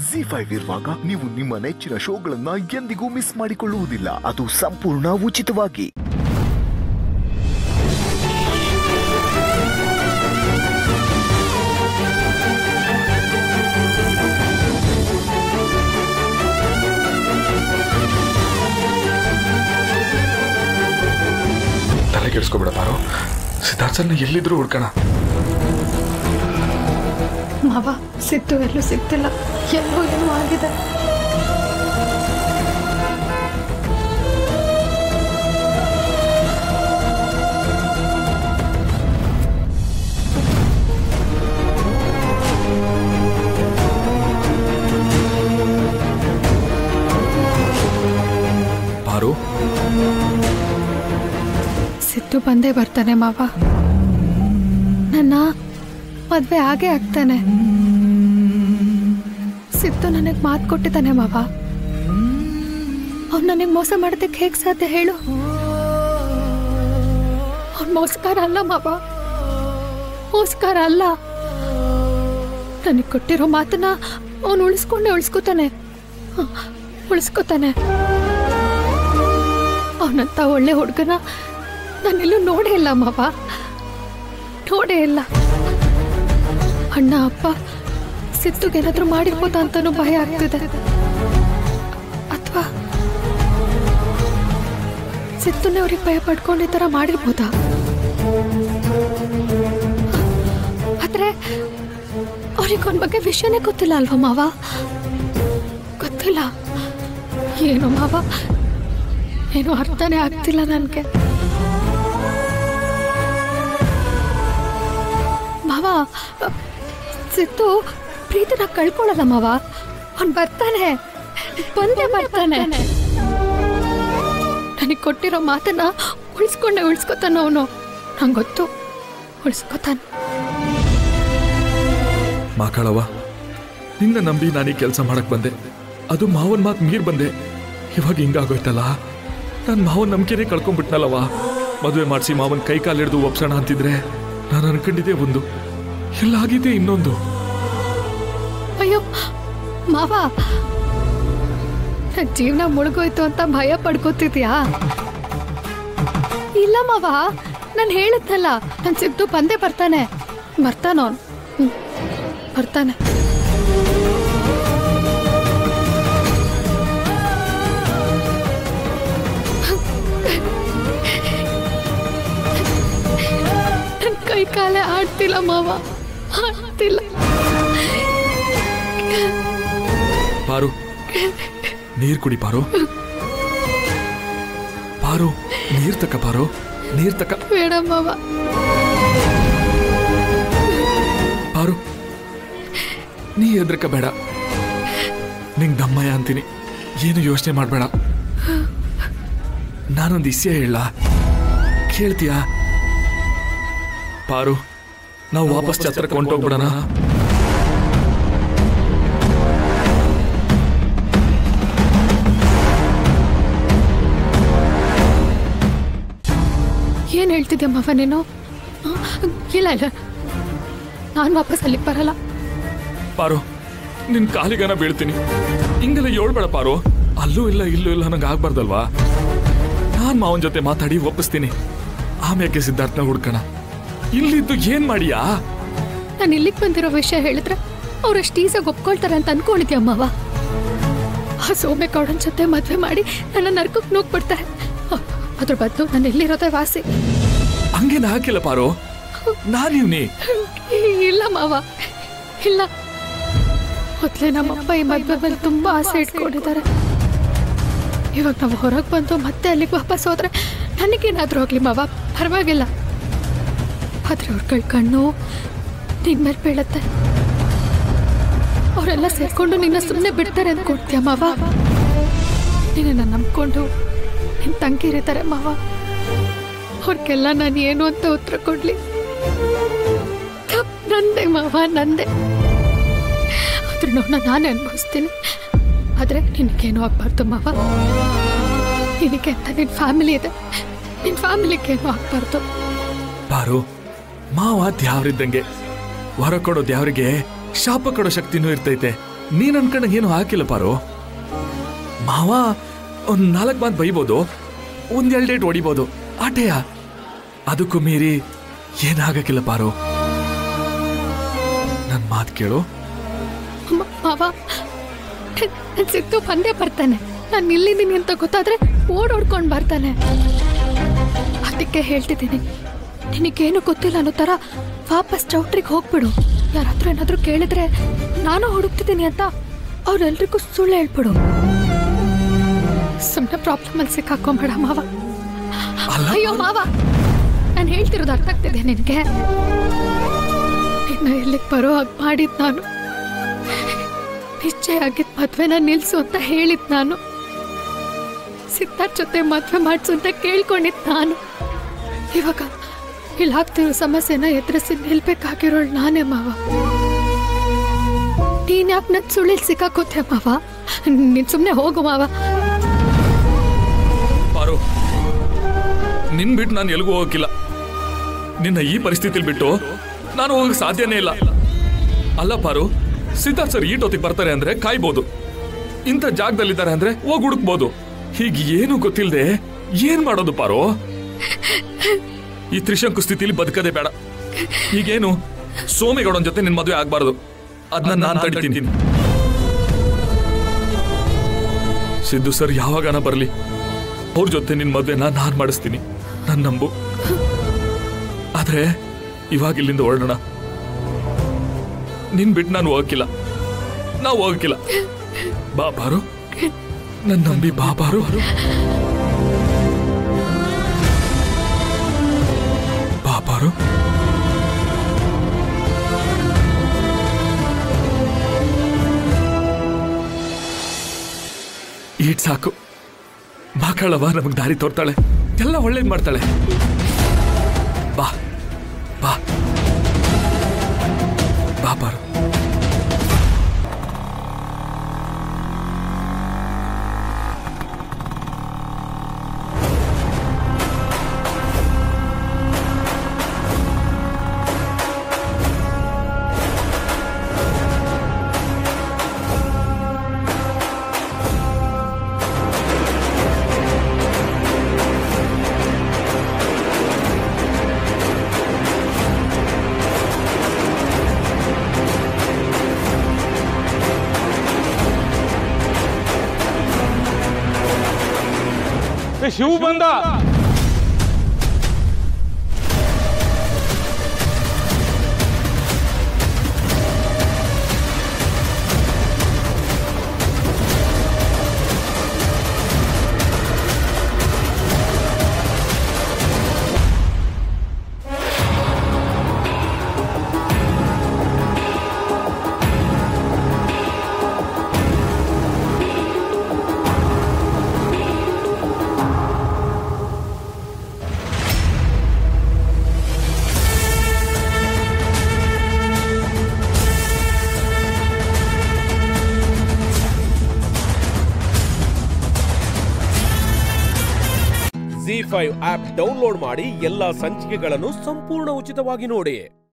G five ಇರುವಾಗ ನೀವು ನಿಮ್ಮ ನೆಚ್ಚಿನ ಶೋಗಳನ್ನ ಎಂದಿಗೂ ಮಿಸ್ ಮಾಡಿಕೊಳ್ಳುವುದಿಲ್ಲ ಅದು ಸಂಪೂರ್ಣ ಉಚಿತವಾಗಿ ತಲೆ ಕೆಡಿಸ್ಕೊಬೇಡ ಪಾರು ಸಿದ್ಧಾರ್ಥನ ಎಲ್ಲಿದ್ರು ಹುಡ್ಕೋಣ ಮಾವ ಸಿದ್ದು ಎಲ್ಲೂ ಸಿಗ್ತಿಲ್ಲ ಎಲ್ಲೋ ಏನೋ ಆಗಿದೆ ಪಾರು ಸಿದ್ದು ಬಂದೇ ಬರ್ತಾನೆ ಮಾವ ನನ್ನ ಮದ್ವೆ ಆಗೇ ಆಗ್ತಾನೆ ಸಿದ್ದು ನನಗೆ ಮಾತು ಕೊಟ್ಟಿದ್ದಾನೆ ಮಾವ ಅವ್ನು ನನಗೆ ಮೋಸ ಮಾಡೋದಕ್ಕೆ ಹೇಗೆ ಸಾಧ್ಯ ಹೇಳು ಅವ್ನು ಮೋಸಕಾರ ಅಲ್ಲ ಮಾವ ಮೋಸಕಾರ ಅಲ್ಲ ನನಗೆ ಕೊಟ್ಟಿರೋ ಮಾತನ್ನ ಅವನು ಉಳಿಸ್ಕೊಂಡೇ ಉಳಿಸ್ಕೊತಾನೆ ಹ, ಉಳಿಸ್ಕೊತಾನೆ ಅವನಂತ ಒಳ್ಳೆ ಹುಡುಗನ ನಾನೆಲ್ಲೂ ನೋಡೇ ಇಲ್ಲ ಮಾವ ನೋಡೇ ಇಲ್ಲ ಅಣ್ಣ ಅಪ್ಪ ಸಿತ್ತುಗೇನಾದ್ರೂ ಮಾಡಿರ್ಬೋದಾ ಅಂತಾನೂ ಭಯ ಆಗ್ತಿದೆ ಅಥವಾ ಸಿತ್ತುನೇ ಅವ್ರಿಗೆ ಭಯ ಪಡ್ಕೊಂಡು ಈ ಥರ ಮಾಡಿರ್ಬೋದಾ ಆದ್ರೆ ಅವ್ರಿಗೆ ಅವನ ಬಗ್ಗೆ ವಿಷಯನೇ ಗೊತ್ತಿಲ್ಲ ಅಲ್ವಾ ಮಾವ ಗೊತ್ತಿಲ್ಲ ಏನು ಮಾವ ಏನು ಅರ್ಥನೇ ಆಗ್ತಿಲ್ಲ ನನಗೆ ಮಾವ ಸಿತ್ತು ಪ್ರೀತಿನ ಕಳ್ಕೊಳ್ಳಲ್ಲ ಮಾವ ಅವ್ನು ಬರ್ತಾನೆ ಬಂದೇ ಬರ್ತಾನೆ ನನಗೆ ಕೊಟ್ಟಿರೋ ಮಾತನ್ನ ಉಳಿಸ್ಕೊಂಡೆ ಉಳಿಸ್ಕೊತಾನ ಅವನು ನಂಗೆ ಗೊತ್ತು ಉಳಿಸ್ಕೊತಾನೆ ಮಾಕಾಳವ್ವ ನಿನ್ನ ನಂಬಿ ನಾನು ಈ ಕೆಲಸ ಮಾಡಕ್ ಬಂದೆ ಅದು ಮಾವನ್ ಮಾತು ಮೀರ್ ಬಂದೆ ಇವಾಗ ಹಿಂಗಾಗೋಯ್ತಲ್ಲ ನಾನು ಮಾವನ್ ನಂಬಿಕೆನೇ ಕಳ್ಕೊಂಡ್ಬಿಟ್ನಲ್ಲವ ಮದುವೆ ಮಾಡಿಸಿ ಮಾವನ್ ಕೈ ಕಾಲು ಹಿಡಿದು ಒಪ್ಸೋಣ ಅಂತಿದ್ರೆ ನಾನು ಅನ್ಕೊಂಡಿದ್ದೆ ಒಂದು ಎಲ್ಲ ಆಗಿದೆ ಇನ್ನೊಂದು ಅಯ್ಯೋ ಮಾವ ನನ್ನ ಜೀವನ ಮುಳುಗೋಯ್ತು ಅಂತ ಭಯ ಪಡ್ಕೋತಿದ್ಯಾ ಇಲ್ಲ ಮಾವ ನಾನು ಹೇಳಿದ್ನಲ್ಲ ನನ್ನ ಸಿದ್ದು ಬಂದೇ ಬರ್ತಾನೆ ಬರ್ತಾನವನು ಬರ್ತಾನೆ ನನ್ನ ಕೈ ಕಾಲೇ ಆಡ್ತಿಲ್ಲ ಮಾವ ಆಡ್ತಿಲ್ಲ ಪಾರು ನೀರ್ ಕುಡಿ ಪಾರು ಪಾರು ನೀರ್ ತಕ ಪಾರು ನೀರ್ ತಕ ಬೇಡ ಮಾವ ಪಾರು ನೀ ಹೆದ್ರಕ ಬೇಡ ನಿಂಗ್ ದಮ್ಮಯ್ಯ ಅಂತೀನಿ ಏನು ಯೋಚನೆ ಮಾಡಬೇಡ ನಾನೊಂದು ಇಸ್ಯ ಹೇಳ ಕೇಳ್ತೀಯಾ ಪಾರು ನಾವು ವಾಪಸ್ ಛತ್ರಕ್ಕೆ ಹೊಂಟೋಗ್ಬಿಡೋಣ ಏನು ಹೇಳ್ತಿದ್ದೆ ಮಾವ ನೀನು ಆ, ಇಲ್ಲ ಇಲ್ಲ ನಾನು ವಾಪಸ್ ಅಲ್ಲಿಗೆ ಬರಲ್ಲ ಪಾರು ನಿನ್ ಕಾಲಿಗನ ಬೀಳ್ತೀನಿ ಹಿಂಗೆಲ್ಲ ಹೇಳ್ಬೇಡ ಪಾರು ಅಲ್ಲೂ ಇಲ್ಲ ಇಲ್ಲೂ ಇಲ್ಲ ನಂಗೆ ಆಗ್ಬಾರ್ದಲ್ವಾ ನಾನ್ ಮಾವನ್ ಜೊತೆ ಮಾತಾಡಿ ಒಪ್ಪಿಸ್ತೀನಿ ಆಮ್ಯಾಕೆ ಸಿದ್ಧಾರ್ಥನ ಹುಡ್ಕಣ ಇಲ್ಲಿದ್ದು ಏನ್ ಮಾಡಿಯಾ ನಾನು ಇಲ್ಲಿಗೆ ಬಂದಿರೋ ವಿಷಯ ಹೇಳಿದ್ರೆ ಅವ್ರಷ್ಟು ಈಸಾಗಿ ಒಪ್ಕೊಳ್ತಾರೆ ಅಂತ ಅನ್ಕೊಂಡಿದ್ಯಾ ಮಾವ ಆ ಸೋಮೆಗೌಡನ ಜೊತೆ ಮದುವೆ ಮಾಡಿ ನನ್ನ ನರ್ಕಕ್ಕೆ ನುಗ್ಬಿಡ್ತಾರೆ ಅ- ಅದ್ರ ಬದಲು ನಾನು ಎಲ್ಲಿರೋದೇ ವಾಸಿ ಹಂಗೇನ ಹಾಕಿಲ್ಲ ಪಾರು ನಾನಿವ್ನಿ ಇಲ್ಲ ಮಾವ ಇಲ್ಲ ಮೊದಲೇ ನಮ್ಮಪ್ಪ ಈ ಮದುವೆ ಮೇಲೆ ತುಂಬಾ ಆಸೆ ಇಟ್ಕೊಂಡಿದ್ದಾರೆ ಇವಾಗ ನಾವು ಹೊರಗೆ ಬಂದು ಮತ್ತೆ ಅಲ್ಲಿಗೆ ವಾಪಸ್ ಹೋದ್ರೆ ನನಗೇನಾದ್ರೂ ಹೋಗ್ಲಿ ಮಾವ ಪರವಾಗಿಲ್ಲ ಆದ್ರೆ ಅವ್ರ ಕಣ್ಣು ನಿನ್ ಮೇಲೆ ಬೀಳತ್ತೆ ಅವರೆಲ್ಲ ಸೇರ್ಕೊಂಡು ನಿನ್ನ ಸುಮ್ಮನೆ ಬಿಡ್ತಾರೆ ಅನ್ಕೊಡ್ತೀಯ ಮಾವ ನಿನ್ನ ನಂಬ್ಕೊಂಡು ನಿನ್ ತಂಗಿ ಇರ್ತಾರೆ ಮಾವ ಅವ್ರಿಗೆಲ್ಲ ನಾನು ಏನು ಅಂತ ಉತ್ತರ ಕೊಡ್ಲಿ ತಪ್ಪು ನಂದೆ ಮಾವ ನಂದೆ ಅದ್ರ ನೋವನ್ನ ನಾನೇ ಅನುಭವಿಸ್ತೀನಿ ಆದರೆ ನಿನಗೇನು ಆಗ್ಬಾರ್ದು ಮಾವ ನಿನಗೆ ಅಂತ ನಿನ್ನ ಫ್ಯಾಮಿಲಿ ಇದೆ ನಿನ್ನ ಫ್ಯಾಮಿಲಿಗೇನು ಆಗ್ಬಾರ್ದು ಪಾರು ಮಾವ ದ್ಯಾವ್ರಿದ್ದಂಗೆ ವರ ಕೊಡೋ ದ್ಯಾವ್ರಿಗೆ ಶಾಪ ಕೊಡೋ ಶಕ್ತಿನೂ ಇರ್ತೈತೆ ನೀನ್ ಅನ್ಕೊಂಡಂಗೆ ಏನು ಹಾಕಿಲ್ಲ ಪಾರು ಮಾವ ಒಂದ್ ನಾಲ್ಕು ಮಾತು ಬೈಬೋದು ಒಂದ್ ಎರಡು ಡೇಟ್ ಹೊಡಿಬೋದು ಆಟೆಯ ಅದಕ್ಕೂ ಮೀರಿ ಏನಾಗಕ್ಕಿಲ್ಲ ಪಾರು ನನ್ ಮಾತು ಕೇಳು ಮ- ಮಾವ ನನ್ ಸಿದ್ದು ಬಂದೇ ಬರ್ತಾನೆ ನಾನು ಇಲ್ಲಿದ್ದೀನಿ ಅಂತ ಗೊತ್ತಾದ್ರೆ ಓಡೋಡ್ಕೊಂಡು ಬರ್ತಾನೆ ಅದಕ್ಕೆ ಹೇಳ್ತಿದ್ದೀನಿ ನಿನಗೇನು ಗೊತ್ತಿಲ್ಲ ಅನ್ನೋ ಥರ ವಾಪಸ್ ಚೌಟ್ರಿಗೆ ಹೋಗ್ಬಿಡು ಯಾರ ಹತ್ರ ಏನಾದರೂ ಕೇಳಿದ್ರೆ ನಾನು ಹುಡುಕ್ತಿದ್ದೀನಿ ಅಂತ ಅವ್ರೆಲ್ರಿಗೂ ಸುಳ್ಳು ಹೇಳ್ಬಿಡು ಸುಮ್ಮನೆ ಪ್ರಾಬ್ಲಮಲ್ಲಿ ಸಿಕ್ಕಾಕೊಂಬೇಡ ಮಾವ ಅಲ್ಲ ಅಯ್ಯೋ ಮಾವ ನಾನು ಹೇಳ್ತಿರೋದು ಅರ್ಥ ಆಗ್ತಿದೆ ನಿನಗೆ ಇನ್ನು ಇಲ್ಲಿಗೆ ಬರೋ ಹಾಗೆ ಮಾಡಿದ್ ನಾನು ನಿಶ್ಚಯ ಆಗಿದ್ ಮದ್ವೆನ ನಿಲ್ಸು ಅಂತ ಹೇಳಿದ್ ನಾನು ಸಿದ್ಧಾರ್ಥ್ ಜೊತೆ ಮದ್ವೆ ಮಾಡ್ಸು ಅಂತ ಕೇಳ್ಕೊಂಡಿದ್ ನಾನು ಇವಾಗ ಇಲ್ಲಿ ಆಗ್ತಿರೋ ಸಮಸ್ಯೆನ ಎದುರಿಸಿ ನಿಲ್ಬೇಕಾಗಿರೋಳು ನಾನೇ ಮಾವ ನೀನ್ ಯಾಕೆ ನನ್ ಸುಳ್ಳಿಲ್ ಸಿಕ್ಕಾಕೋತೆ ಮಾವ ನೀನ್ ಸುಮ್ನೆ ಹೋಗು ಮಾವ ಪಾರು ನಿನ್ ಬಿಟ್ಟು ನಾನು ಎಲ್ಗೂ ಹೋಗಕ್ಕಿಲ್ಲ ನಿನ್ನ ಈ ಪರಿಸ್ಥಿತಿಲಿ ಬಿಟ್ಟು ನಾನು ಹೋಗಕ್ ಸಾಧ್ಯನೇ ಇಲ್ಲ ಅಲ್ಲ ಪಾರು ಸಿದ್ಧಾರ್ಥ್ ಸರ್ ಈಟೊತ್ತಿಗೆ ಬರ್ತಾರೆ ಅಂದ್ರೆ ಕಾಯ್ಬೋದು ಇಂಥ ಜಾಗದಲ್ಲಿದ್ದಾರೆ ಅಂದ್ರೆ ಹೋಗಿ ಹುಡುಕ್ಬೋದು ಹೀಗೆ ಏನು ಗೊತ್ತಿಲ್ಲದೆ ಏನ್ ಮಾಡೋದು ಪಾರು ಈ ತ್ರಿಶಂಕು ಸ್ಥಿತಿಲಿ ಬದುಕದೇ ಬೇಡ ಈಗೇನು ಸೋಮೇಗೌಡನ್ ಜೊತೆ ನಿನ್ ಮದುವೆ ಆಗ್ಬಾರ್ದು ಅದನ್ನ ನಾನು ತಡಿತೀನಿ ಸಿದ್ದು ಸರ್ ಯಾವಾಗನ ಬರಲಿ ಅವ್ರ ಜೊತೆ ನಿನ್ ಮದ್ವೆನ ನಾನ್ ಮಾಡಿಸ್ತೀನಿ ನನ್ ನಂಬು ಆದ್ರೆ ಇವಾಗ ಇಲ್ಲಿಂದ ಹೊರಡೋಣ ನಿನ್ ಬಿಟ್ಟು ನಾನು ಹೋಗಕ್ಕಿಲ್ಲ ನಾವು ಹೋಗಕ್ಕಿಲ್ಲ ಬಾ ಬಾರು ನನ್ ನಂಬಿ ಬಾ ಬಾರು ಬಾ ಬಾರು ಈಟ್ ಸಾಕು ಮಕ್ಕಳವ ನಮಗ್ ದಾರಿ ತೋರ್ತಾಳೆ ಎಲ್ಲ ಒಳ್ಳೇದ್ ಮಾಡ್ತಾಳೆ ಬಾ ಬಾ ಬಾ ಬಾರು ಏ ಶಿವು ಬಂದ ಜಿ ಫೈವ್ ಆಪ್ ಡೌನ್ಲೋಡ್ ಮಾಡಿ ಎಲ್ಲಾ ಸಂಚಿಕೆಗಳನ್ನು ಸಂಪೂರ್ಣ ಉಚಿತವಾಗಿ ನೋಡಿ